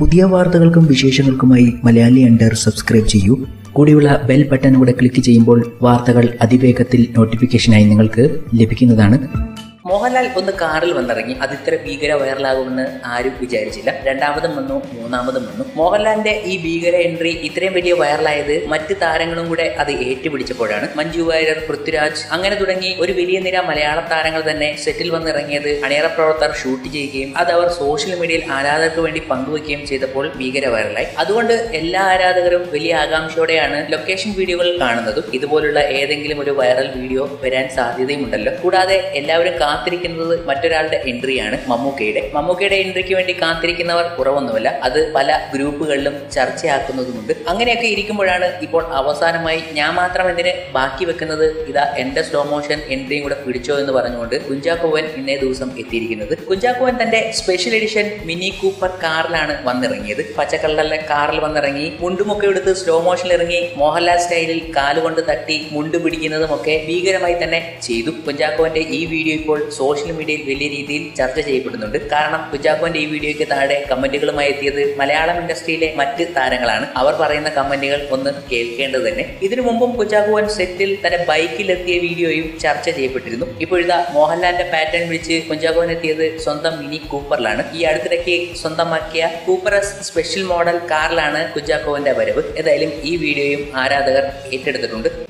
പുതിയ വാർത്തകൾക്കും വിശേഷങ്ങൾക്കുമായി Malayali under subscribe ചെയ്യൂ കൂടിയുള്ള ബെൽ ബട്ടൺ കൂടെ ക്ലിക്ക് ചെയ്യുമ്പോൾ വാർത്തകൾ അതിവേഗത്തിൽ നോട്ടിഫിക്കേഷനായി നിങ്ങൾക്ക് ലഭിക്കുന്നതാണ് മോഹൻലാൽ ഒന്ന് കാറിൽ വന്നിറങ്ങി അത് ഇത്ര ഭീകര വൈറലാകുമെന്ന് ആരും വിചാരിച്ചില്ല രണ്ടാമതും വന്നു മൂന്നാമതും വന്നു മോഹൻലാലിന്റെ ഈ ഭീകര എൻട്രി ഇത്രയും വലിയ വൈറലായത് മറ്റ് താരങ്ങളും കൂടെ അത് ഏറ്റുപിടിച്ചപ്പോഴാണ് മഞ്ജു വാര്യർ പൃഥ്വിരാജ് അങ്ങനെ തുടങ്ങി ഒരു വലിയ നിര മലയാള താരങ്ങൾ തന്നെ സെറ്റിൽ വന്നിറങ്ങിയത് അണിയറ പ്രവർത്തകർ ഷൂട്ട് ചെയ്യുകയും അത് അവർ സോഷ്യൽ മീഡിയയിൽ ആരാധകർക്ക് വേണ്ടി പങ്കുവയ്ക്കുകയും ചെയ്തപ്പോൾ ഭീകര വൈറലായി അതുകൊണ്ട് എല്ലാ ആരാധകരും വലിയ ആകാംക്ഷയോടെയാണ് ലൊക്കേഷൻ വീഡിയോകൾ കാണുന്നതും ഇതുപോലുള്ള ഏതെങ്കിലും ഒരു വൈറൽ വീഡിയോ വരാൻ സാധ്യതയുമുണ്ടല്ലോ കൂടാതെ എല്ലാവരും കാത്തിരിക്കുന്നത് മറ്റൊരാളുടെ എൻട്രിയാണ് മമ്മൂക്കയുടെ മമ്മൂക്കയുടെ എൻട്രിക്ക് വേണ്ടി കാത്തിരിക്കുന്നവർ കുറവൊന്നുമല്ല അത് പല ഗ്രൂപ്പുകളിലും ചർച്ചയാക്കുന്നതുമുണ്ട് അങ്ങനെയൊക്കെ ഇരിക്കുമ്പോഴാണ് ഇപ്പോൾ അവസാനമായി ഞാൻ മാത്രം എന്തിന് ബാക്കി വെക്കുന്നത് ഇതാ എന്റെ സ്ലോ മോഷൻ എൻട്രിയും കൂടെ പിടിച്ചോ എന്ന് പറഞ്ഞുകൊണ്ട് കുഞ്ചാക്കോവൻ ഇന്നേ ദിവസം എത്തിയിരിക്കുന്നത് കുഞ്ചാക്കോവൻ തന്റെ സ്പെഷ്യൽ എഡിഷൻ മിനി കൂപ്പർ കാറിലാണ് വന്നിറങ്ങിയത് പച്ചക്കള്ളലെ കാറിൽ വന്നിറങ്ങി മുണ്ടുമൊക്കെ എടുത്ത് സ്ലോ മോഷനിൽ ഇറങ്ങി മോഹൻലാൽ സ്റ്റൈലിൽ കാലുകൊണ്ട് തട്ടി മുണ്ട് പിടിക്കുന്നതുമൊക്കെ ഭീകരമായി തന്നെ ചെയ്തു കുഞ്ചാക്കോവന്റെ ഈ വീഡിയോ ഇപ്പോൾ സോഷ്യൽ മീഡിയയിൽ വലിയ രീതിയിൽ ചർച്ച ചെയ്യപ്പെടുന്നുണ്ട് കാരണം കുഞ്ചാക്കോന്റെ ഈ വീഡിയോയ്ക്ക് താഴെ കമന്റുകളുമായി എത്തിയത് മലയാളം ഇൻഡസ്ട്രിയിലെ മറ്റ് താരങ്ങളാണ് അവർ പറയുന്ന കമന്റുകൾ ഒന്ന് കേൾക്കേണ്ടത് തന്നെ ഇതിനു മുമ്പും കുഞ്ചാക്കോവൻ സെറ്റിൽ തന്റെ ബൈക്കിൽ എത്തിയ വീഡിയോയും ചർച്ച ചെയ്യപ്പെട്ടിരുന്നു ഇപ്പോഴിതാ മോഹൻലാലിന്റെ പാറ്റേൺ വിളിച്ച് കുഞ്ചാക്കോവൻ എത്തിയത് സ്വന്തം മിനി കൂപ്പറിലാണ് ഈ അടുത്തിടയ്ക്ക് സ്വന്തമാക്കിയ കൂപ്പറസ് സ്പെഷ്യൽ മോഡൽ കാറിലാണ് കുഞ്ചാക്കോവന്റെ വരവ് ഏതായാലും ഈ വീഡിയോയും ആരാധകർ ഏറ്റെടുത്തിട്ടുണ്ട്